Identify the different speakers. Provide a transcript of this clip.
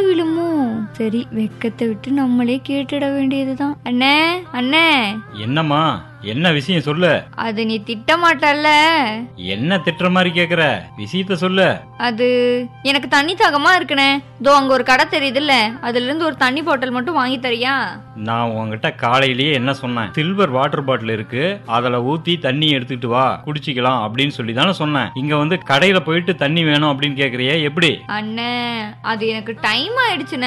Speaker 1: விழுமோ சரி வெக்கத்தை விட்டு நம்மளே கேட்டுட வேண்டியதுதான் அண்ணே அண்ணே
Speaker 2: என்னம்மா என்ன விஷயம் சொல்லு
Speaker 1: அது நீ திட்ட மாட்டல்ல
Speaker 2: என்ன திட்டுற மாதிரி கேக்குற விஷயத்த சொல்லு
Speaker 1: அது எனக்கு தண்ணி தாகமா இருக்குனே தோ அங்க ஒரு கடை தெரியுதுல்ல அதுல இருந்து ஒரு தண்ணி பாட்டில் மட்டும் வாங்கி தரியா
Speaker 2: நான் உங்ககிட்ட காலையிலேயே என்ன சொன்னேன் சில்வர் வாட்டர் பாட்டில் இருக்கு அதுல ஊத்தி தண்ணி எடுத்துக்கிட்டு வா குடிச்சிக்கலாம் அப்படின்னு சொல்லி தானே சொன்னேன் இங்க வந்து கடையில போயிட்டு தண்ணி வேணும் அப்படின்னு கேக்குறியே எப்படி
Speaker 1: அண்ணே அது எனக்கு டைம் ஆயிடுச்சுண்ணே